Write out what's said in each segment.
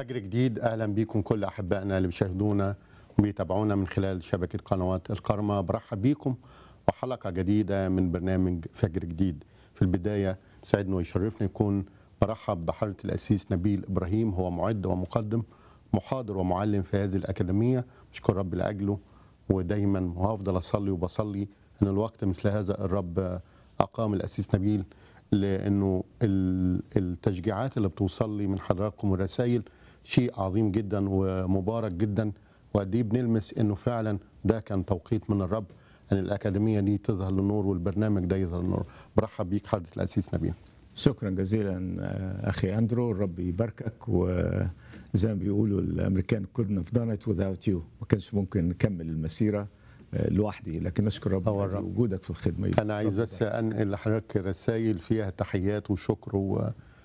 فجر جديد اهلا بيكم كل احبائنا اللي بيشاهدونا وبيتابعونا من خلال شبكه قنوات القرمه برحب بيكم وحلقه جديده من برنامج فجر جديد في البدايه سعدنا ويشرفنا يكون برحب بحضره الاسيس نبيل ابراهيم هو معد ومقدم محاضر ومعلم في هذه الاكاديميه بشكر رب لاجله ودايما وهفضل اصلي وبصلي ان الوقت مثل هذا الرب اقام الاسيس نبيل لانه ال- التشجيعات اللي بتوصل لي من حضراتكم والرسائل شيء عظيم جدا ومبارك جدا وقد ايه بنلمس انه فعلا ده كان توقيت من الرب ان الاكاديميه دي تظهر للنور والبرنامج ده يظهر للنور برحب بيك حضره الاسيس نبيل شكرا جزيلا آه، اخي اندرو الرب يباركك وزي ما بيقولوا الامريكان couldn't have done it without you ما كانش ممكن نكمل المسيره آه، لوحدي لكن نشكر رب هو على الرب. وجودك في الخدمه انا عايز بس انقل لحضرتك رسائل فيها تحيات وشكر و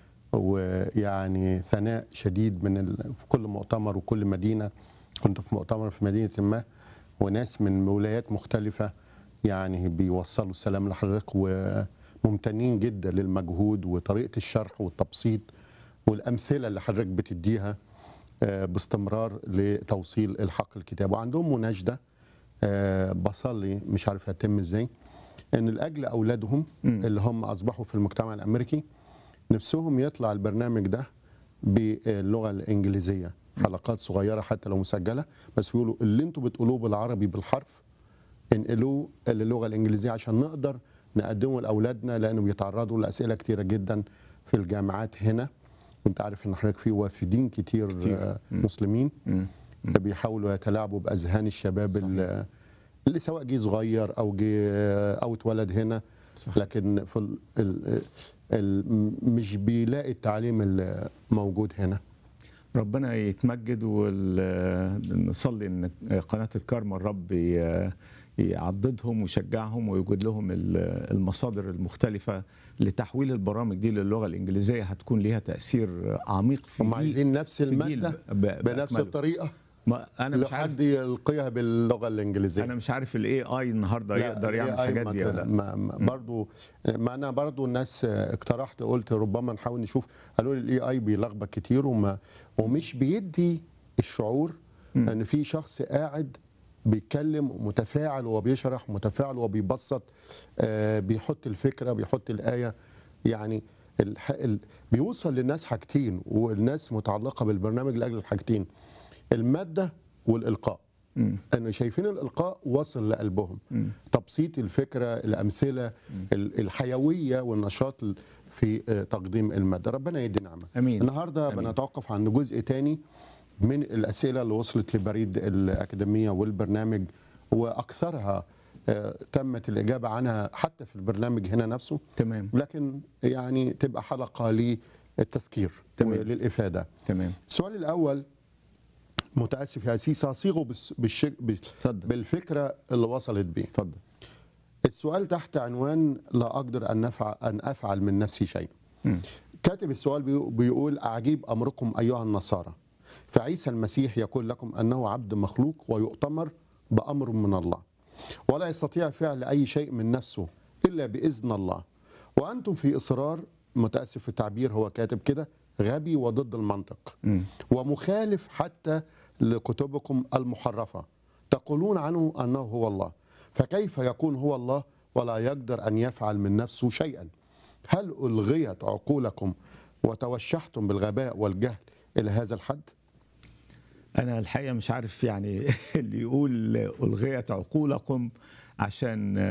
ويعني ثناء شديد من ال... في كل مؤتمر وكل مدينه كنت في مؤتمر في مدينه ما وناس من ولايات مختلفه يعني بيوصلوا السلام لحضرتك وممتنين جدا للمجهود وطريقه الشرح والتبسيط والامثله اللي حضرتك بتديها آه، باستمرار لتوصيل الحق الكتاب وعندهم مناشده آه، بصلي مش عارف هتم ازاي ان لاجل اولادهم اللي هم اصبحوا في المجتمع الامريكي نفسهم يطلع البرنامج ده باللغه الانجليزيه حلقات صغيره حتى لو مسجله بس بيقولوا اللي انتوا بتقولوه بالعربي بالحرف انقلوه للغه الانجليزيه عشان نقدر نقدمه لاولادنا لانه بيتعرضوا لاسئله كتيره جدا في الجامعات هنا وانت عارف ان حضرتك في وافدين كتير, كتير. آه، مسلمين بيحاولوا يتلاعبوا باذهان الشباب اللي, اللي سواء جه صغير او جه او اتولد هنا صح. لكن في ال ال ال مش بيلاقي التعليم اللي موجود هنا ربنا يتمجد ونصلي ان قناه الكارما الرب ي- يعضدهم ويشجعهم ويوجد لهم ال- المصادر المختلفه لتحويل البرامج دي للغه الانجليزيه هتكون ليها تاثير عميق في هم جيل- عايزين نفس في جيل الماده ب- ب- بنفس بأكمله. الطريقه ما انا مش عارف لحد يلقيها باللغه الانجليزيه انا مش عارف الاي اي النهارده لا، يقدر يعمل AI الحاجات ما دي ت- ولا لا ما ما برضو ما انا برضو الناس اقترحت قلت ربما نحاول نشوف قالوا لي الاي اي بيلخبط كتير وما ومش بيدي الشعور ان في شخص قاعد بيتكلم متفاعل وبيشرح متفاعل وبيبسط آه، بيحط الفكره بيحط الايه يعني الح... ال... بيوصل للناس حاجتين والناس متعلقه بالبرنامج لاجل الحاجتين الماده والالقاء ان شايفين الالقاء وصل لقلبهم تبسيط الفكره الامثله ال- الحيويه والنشاط ال- في آه، تقديم الماده ربنا يدي نعمه أمين. النهارده أمين. بنتوقف عند جزء تاني من الاسئله اللي وصلت لبريد الاكاديميه والبرنامج واكثرها آه، تمت الاجابه عنها حتى في البرنامج هنا نفسه تمام لكن يعني تبقى حلقه للتذكير تمام. وللافاده تمام السؤال الاول متاسف يا سيس هصيغه بالس- بالش... بال- اتفضل بالفكره اللي وصلت بيه اتفضل السؤال تحت عنوان لا اقدر ان افعل ان افعل من نفسي شيء مم. كاتب السؤال بيقو- بيقول اعجيب امركم ايها النصارى فعيسى المسيح يقول لكم انه عبد مخلوق ويؤتمر بامر من الله ولا يستطيع فعل اي شيء من نفسه الا باذن الله وانتم في اصرار متاسف في التعبير هو كاتب كده غبي وضد المنطق مم. ومخالف حتى لكتبكم المحرفه تقولون عنه انه هو الله فكيف يكون هو الله ولا يقدر ان يفعل من نفسه شيئا هل الغيت عقولكم وتوشحتم بالغباء والجهل الى هذا الحد انا الحقيقه مش عارف يعني اللي يقول الغيت عقولكم عشان